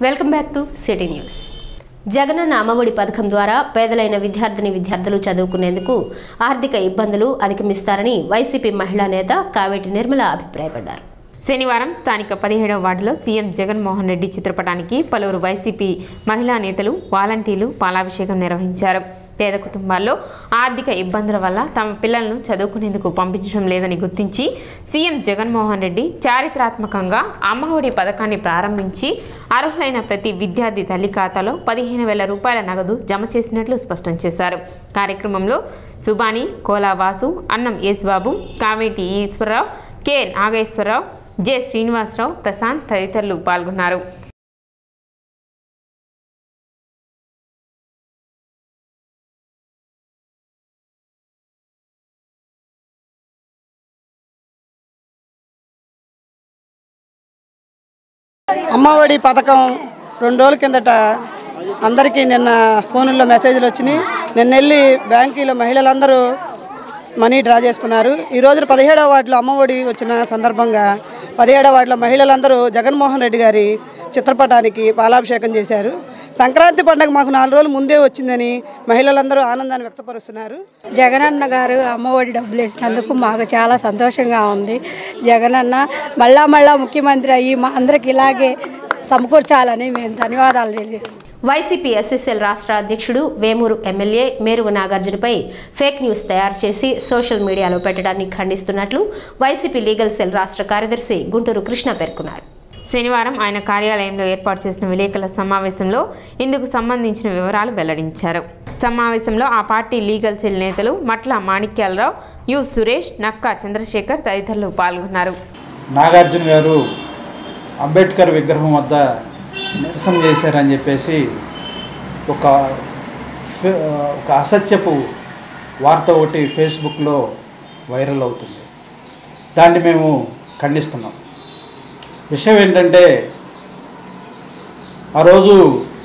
welcome back to city news Jagananna Ammavodi పథకం ద్వారా పేదలైన విద్యార్థిని విద్యార్థులు చదువుకునేందుకు ఆర్థిక ఇబ్బందులు అధిగమిస్తారని వైసీపీ మహిళా నేత కావేటి నిర్మల అభిప్రాయపడ్డారు శనివారం స్థానిక పదిహేడవ వార్డులో సీఎం జగన్మోహన్ రెడ్డి చిత్రపటానికి పలువురు వైసీపీ మహిళా నేతలు వాలంటీర్లు పాలాభిషేకం నిర్వహించారు పేద కుటుంబాల్లో ఆర్థిక ఇబ్బందుల వల్ల తమ పిల్లలను చదువుకునేందుకు పంపించడం లేదని గుర్తించి సీఎం జగన్మోహన్ రెడ్డి చారిత్రాత్మకంగా అమ్మఒడి పథకాన్ని ప్రారంభించి అర్హులైన ప్రతి విద్యార్థి తల్లి ఖాతాలో పదిహేను వేల రూపాయల నగదు జమ చేసినట్లు స్పష్టం చేశారు కార్యక్రమంలో సుబాని కోలావాసు అన్నం యేసుబాబు కావేటి ఈశ్వరరావు కె నాగేశ్వరరావు జె శ్రీనివాసరావు ప్రశాంత్ తదితరులు పాల్గొన్నారు అమ్మఒడి పథకం రెండు రోజుల కిందట అందరికీ నిన్న ఫోన్లో మెసేజ్లు వచ్చినాయి నిన్న వెళ్ళి బ్యాంకీలో మహిళలందరూ మనీ డ్రా చేసుకున్నారు ఈ రోజున పదిహేడవ వార్డులో అమ్మఒడి వచ్చిన సందర్భంగా పదిహేడవ వార్డులో మహిళలందరూ జగన్మోహన్ రెడ్డి గారి చిత్రపటానికి పాలాభిషేకం చేశారు సంక్రాంతి పండుగ మాకు నాలుగు రోజులు ముందే వచ్చిందని మహిళలందరూ ఆనందాన్ని వ్యక్తపరుస్తున్నారు జగనన్న గారు అమ్మఒడి డబ్బులు వేసినందుకు మాకు చాలా సంతోషంగా ఉంది జగనన్న మళ్ళా మళ్ళా ముఖ్యమంత్రి అయ్యి మా అందరికి ఇలాగే సమకూర్చాలని మేము ధన్యవాదాలు తెలియజేస్తాం వైసీపీ ఎస్ఎస్ఎల్ రాష్ట్ర అధ్యక్షుడు వేమూరు ఎమ్మెల్యే మేరుగు నాగార్జునపై ఫేక్ న్యూస్ తయారు చేసి సోషల్ మీడియాలో పెట్టడాన్ని ఖండిస్తున్నట్లు వైసీపీ లీగల్ సెల్ రాష్ట్ర కార్యదర్శి గుంటూరు కృష్ణ పేర్కొన్నారు శనివారం ఆయన కార్యాలయంలో ఏర్పాటు చేసిన విలేకరుల సమావేశంలో ఇందుకు సంబంధించిన వివరాలు వెల్లడించారు సమావేశంలో ఆ పార్టీ లీగల్ సెల్ నేతలు మట్ల మాణిక్యాలరావు యు సురేష్ నక్కా చంద్రశేఖర్ తదితరులు పాల్గొన్నారు నాగార్జున గారు అంబేద్కర్ విగ్రహం వద్ద నిరసన చేశారని చెప్పేసి ఒక ఫే- ఒక అసత్యపు వార్త ఒకటి ఫేస్బుక్లో వైరల్ అవుతుంది దాన్ని మేము ఖండిస్తున్నాం విషయం ఏంటంటే ఆ రోజు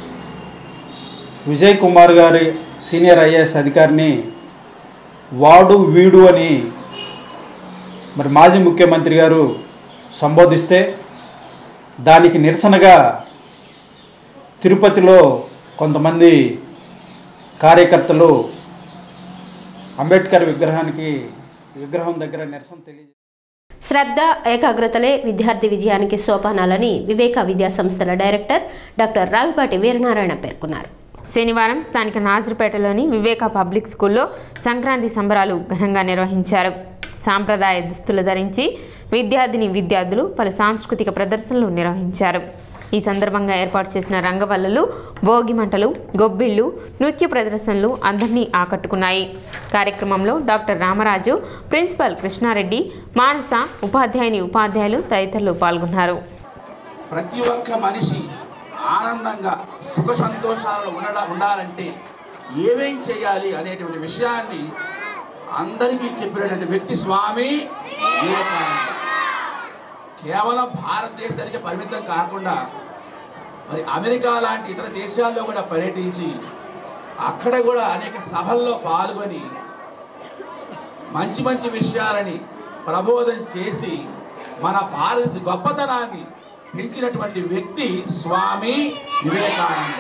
విజయ్ కుమార్ గారి సీనియర్ ఐఏఎస్ అధికారిని వాడు వీడు అని మరి మాజీ ముఖ్యమంత్రి గారు సంబోధిస్తే దానికి నిరసనగా తిరుపతిలో కొంతమంది కార్యకర్తలు అంబేద్కర్ విగ్రహానికి విగ్రహం దగ్గర నిరసన తెలియ శ్రద్ధ ఏకాగ్రతలే విద్యార్థి విజయానికి సోపానాలని వివేక విద్యా సంస్థల డైరెక్టర్ డాక్టర్ రావిపాటి వీరనారాయణ పేర్కొన్నారు శనివారం స్థానిక నాజరుపేటలోని వివేక పబ్లిక్ స్కూల్లో సంక్రాంతి సంబరాలు ఘనంగా నిర్వహించారు సాంప్రదాయ దుస్తులు ధరించి విద్యార్థిని విద్యార్థులు పలు సాంస్కృతిక ప్రదర్శనలు నిర్వహించారు ఈ సందర్భంగా ఏర్పాటు చేసిన రంగవల్లులు భోగి మంటలు గొబ్బిళ్ళు నృత్య ప్రదర్శనలు అందరినీ ఆకట్టుకున్నాయి కార్యక్రమంలో డాక్టర్ రామరాజు ప్రిన్సిపల్ కృష్ణారెడ్డి మానస ఉపాధ్యాయుని ఉపాధ్యాయులు తదితరులు పాల్గొన్నారు ప్రతి ఒక్క మనిషి ఆనందంగా సుఖ సంతోషాలు ఉండడ ఉండాలంటే ఏమేం చేయాలి అనేటువంటి విషయాన్ని అందరికీ చెప్పినటువంటి వ్యక్తి స్వామి వివేకానంద కేవలం భారతదేశానికి పరిమితం కాకుండా మరి అమెరికా లాంటి ఇతర దేశాల్లో కూడా పర్యటించి అక్కడ కూడా అనేక సభల్లో పాల్గొని మంచి మంచి విషయాలని ప్రబోధం చేసి మన భారత గొప్పతనాన్ని పెంచినటువంటి వ్యక్తి స్వామి వివేకానంద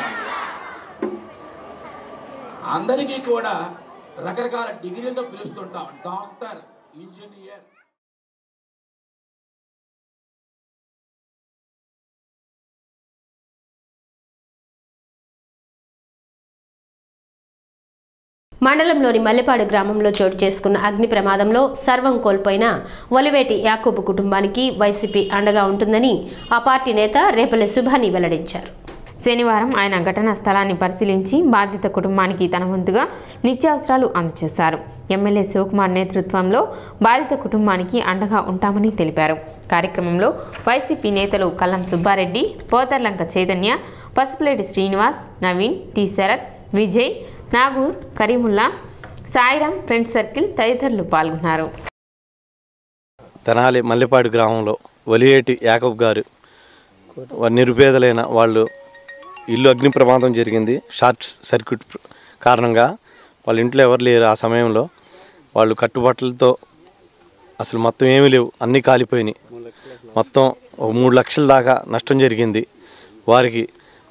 అందరికీ కూడా రకరకాల డిగ్రీలతో పిలుస్తుంటాం డాక్టర్ ఇంజనీర్ మండలంలోని మల్లెపాడు గ్రామంలో చోటు చేసుకున్న అగ్ని ప్రమాదంలో సర్వం కోల్పోయిన ఒలివేటి యాకూబు కుటుంబానికి వైసీపీ అండగా ఉంటుందని ఆ పార్టీ నేత రేపల్లె సుభాని వెల్లడించారు శనివారం ఆయన ఘటనా స్థలాన్ని పరిశీలించి బాధిత కుటుంబానికి తన వంతుగా నిత్యావసరాలు అందజేశారు ఎమ్మెల్యే శివకుమార్ నేతృత్వంలో బాధిత కుటుంబానికి అండగా ఉంటామని తెలిపారు కార్యక్రమంలో వైసీపీ నేతలు Kallam Subbareddy Potharlanka Chaitanya Pasupuleti Srinivas Naveen T Sarath Vijay Nagur Karimulla Sairam friends circle తదితరులు పాల్గొన్నారు తెనాలి మల్లెపాడు గ్రామంలో ఒలియేటి యాకబ్ గారు వారు నిరుపేదలైన వాళ్ళు ఇల్లు అగ్ని ప్రమాదం జరిగింది షార్ట్ సర్క్యూట్ కారణంగా వాళ్ళ ఇంట్లో ఎవరు లేరు ఆ సమయంలో వాళ్ళు కట్టుబట్టలతో అసలు మొత్తం ఏమీ లేవు అన్నీ కాలిపోయినాయి మొత్తం ఒక మూడు లక్షల దాకా నష్టం జరిగింది వారికి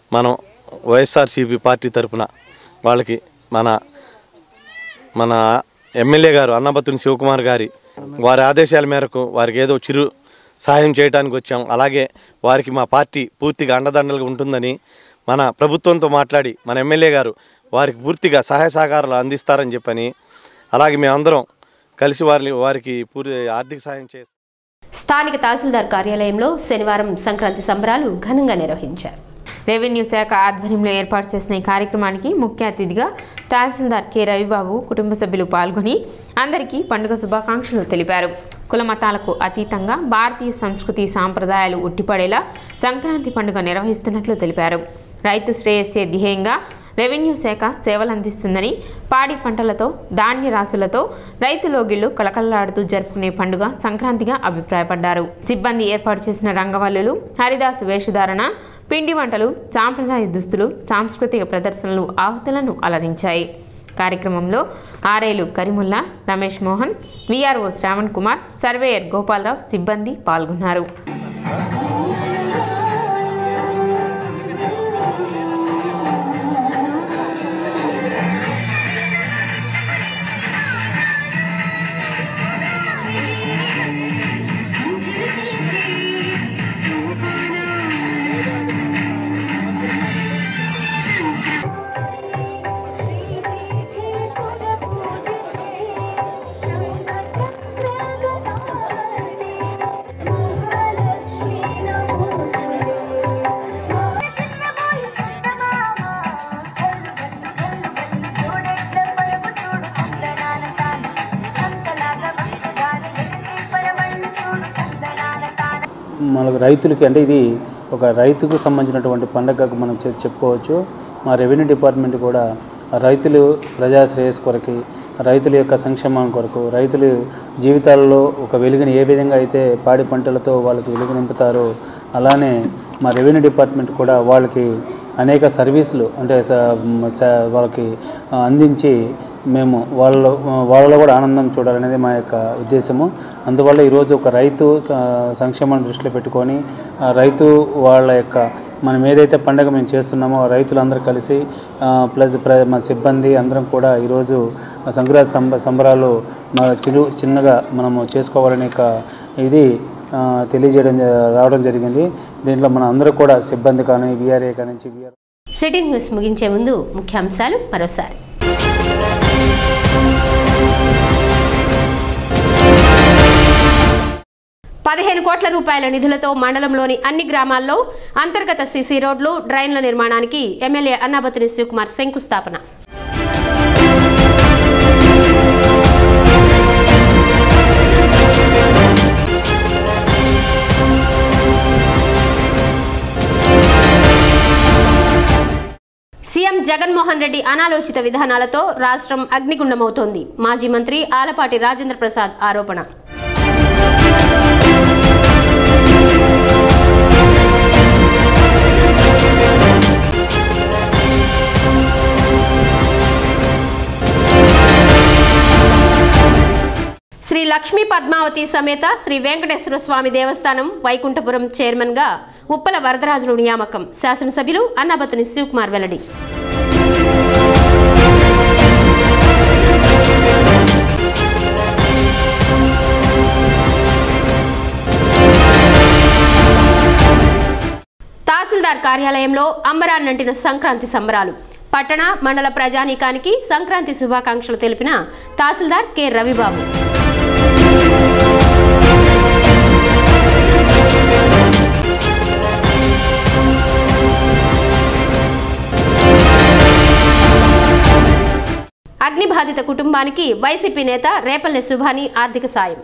మనం వైఎస్ఆర్సీపీ పార్టీ తరపున వాళ్ళకి మన మన ఎమ్మెల్యే గారు అన్నబత్తుని శివకుమార్ గారి వారి ఆదేశాల మేరకు వారికి ఏదో చిరు సహాయం చేయడానికి వచ్చాం అలాగే వారికి మా పార్టీ పూర్తిగా అండదండలుగా ఉంటుందని మన ప్రభుత్వంతో మాట్లాడి మన ఎమ్మెల్యే గారు వారికి పూర్తిగా సహాయ సహకారాలు అందిస్తారని చెప్పని అలాగే మేమందరం కలిసి వారి వారికి పూర్తి ఆర్థిక సహాయం చేస్తాం స్థానిక తహసీల్దార్ కార్యాలయంలో శనివారం సంక్రాంతి సంబరాలు ఘనంగా నిర్వహించారు రెవెన్యూ శాఖ ఆధ్వర్యంలో ఏర్పాటు చేసిన ఈ కార్యక్రమానికి ముఖ్య అతిథిగా తహసీల్దార్ కె రవిబాబు కుటుంబ సభ్యులు పాల్గొని అందరికీ పండుగ శుభాకాంక్షలు తెలిపారు కుల మతాలకు అతీతంగా భారతీయ సంస్కృతి సాంప్రదాయాలు ఉట్టిపడేలా సంక్రాంతి పండుగ నిర్వహిస్తున్నట్లు తెలిపారు రైతు శ్రేయస్సే ధ్యేయంగా రెవెన్యూ శాఖ సేవలు అందిస్తుందని పాడి పంటలతో ధాన్య రాశులతో రైతు లోగిళ్లు కళకళలాడుతూ జరుపుకునే పండుగ సంక్రాంతిగా అభిప్రాయపడ్డారు సిబ్బంది ఏర్పాటు చేసిన రంగవల్లులు హరిదాసు వేషధారణ పిండి వంటలు సాంప్రదాయ దుస్తులు సాంస్కృతిక ప్రదర్శనలు ఆహుతులను అలరించాయి కార్యక్రమంలో ఆర్ఐలు కరిముల్లా రమేష్ మోహన్ విఆర్ఓ శ్రావణ్ కుమార్ సర్వేయర్ గోపాలరావు సిబ్బంది పాల్గొన్నారు మనకు రైతులకి అంటే ఇది ఒక రైతుకు సంబంధించినటువంటి పండగకు మనం చె- చెప్పుకోవచ్చు మా రెవెన్యూ డిపార్ట్మెంట్ కూడా ఆ రైతులు ప్రజా శ్రేయస్ కొరకి రైతుల యొక్క సంక్షేమం కొరకు రైతులు జీవితాలలో ఒక వెలుగుని ఏ విధంగా అయితే పాడి పంటలతో వాళ్ళకి వెలుగు నింపుతారో అలానే మా రెవెన్యూ డిపార్ట్మెంట్ కూడా వాళ్ళకి అనేక సర్వీసులు అంటే స- మ- స- వాళ్ళకి ఆ, అందించి మేము వాళ్ళ వాళ్ళలో కూడా ఆనందం చూడాలనేది మా యొక్క ఉద్దేశము అందువల్ల ఈరోజు ఒక రైతు స- సంక్షేమాన్ని దృష్టిలో పెట్టుకొని ఆ రైతు వాళ్ళ యొక్క మనం ఏదైతే పండుగ మేము చేస్తున్నామో ఆ రైతులందరూ కలిసి ఆ, ప్లస్ ప్ర మా సిబ్బంది అందరం కూడా ఈరోజు సంక్రాంతి సంబ సంబరాలు మా చిరు చిన్నగా మనము చేసుకోవాలనే ఒక ఇది ఆ, తెలియజేయడం జ- రావడం జరిగింది దీంట్లో మన అందరూ కూడా సిబ్బంది కానీ విఆర్ఏ కానీ విఆర్ సిటీ న్యూస్ ముగించే ముందు ముఖ్యాంశాలు మరోసారి పదిహేను కోట్ల రూపాయల నిధులతో మండలంలోని అన్ని గ్రామాల్లో అంతర్గత సీసీ రోడ్లు డ్రైన్ల నిర్మాణానికి ఎమ్మెల్యే అన్నాబతిని శివకుమార్ శంకుస్థాపన సీఎం జగన్మోహన్ రెడ్డి అనాలోచిత విధానాలతో రాష్ట్రం అగ్నిగుండమవుతోంది మాజీ మంత్రి ఆలపాటి రాజేంద్ర ప్రసాద్ ఆరోపణ శ్రీ లక్ష్మీ పద్మావతి సమేత శ్రీ వెంకటేశ్వర స్వామి దేవస్థానం వైకుంఠపురం చైర్మన్ గా ఉప్పల వరదరాజులు నియామకం శాసనసభ్యులు అన్నబతుని శివకుమార్ వెల్లడి తహసీల్దార్ కార్యాలయంలో అంబరాన్నంటిన సంక్రాంతి సంబరాలు పట్టణ మండల ప్రజానీకానికి సంక్రాంతి శుభాకాంక్షలు తెలిపిన తహసీల్దార్ కె రవిబాబు అగ్నిబాధిత కుటుంబానికి వైసీపీ నేత రేపల్లె సుభాని ఆర్థిక సాయం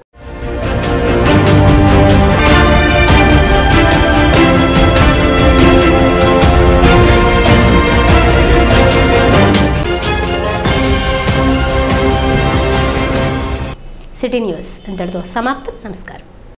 సిటీ న్యూస్ ఇంతటితో సమాప్తం నమస్కారం